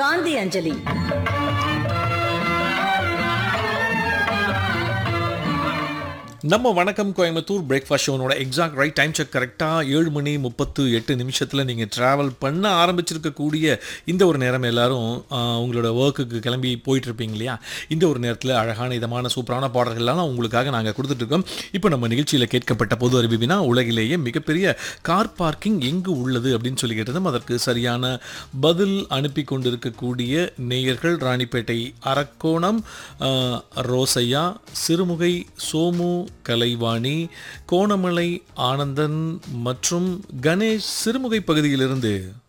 காந்தி அஞ்சலி நம்ம வணக்கம் கோயம்புத்தூர் பிரேக்ஃபாஸ்ட் ஷோனோட எக்ஸாக்ட் ரைட் டைம் செக் கரெக்டாக ஏழு மணி முப்பத்து எட்டு நிமிஷத்தில் நீங்கள் ட்ராவல் பண்ண ஆரம்பிச்சிருக்கக்கூடிய இந்த ஒரு நேரம் எல்லாரும் ஆ, உங்களோட ஒர்க்குக்கு கிளம்பி போயிட்டு இருப்பீங்க இல்லையா இந்த ஒரு நேரத்தில் அழகான இதமான சூப்பரான பாடல்கள்லாம் உங்களுக்காக நாங்கள் கொடுத்துட்ருக்கோம் இப்போ நம்ம நிகழ்ச்சியில் கேட்கப்பட்ட பொது அறிவிப்பினா உலகிலேயே மிகப்பெரிய கார் பார்க்கிங் எங்கு உள்ளது அப்படின்னு சொல்லி கேட்டதும் அதற்கு சரியான பதில் அனுப்பி கொண்டிருக்கக்கூடிய நேயர்கள் ராணிப்பேட்டை அரக்கோணம் ஆ, ரோசையா சிறுமுகை சோமு கலைவாணி கோணமலை ஆனந்தன் மற்றும் கணேஷ் சிறுமுகை பகுதியிலிருந்து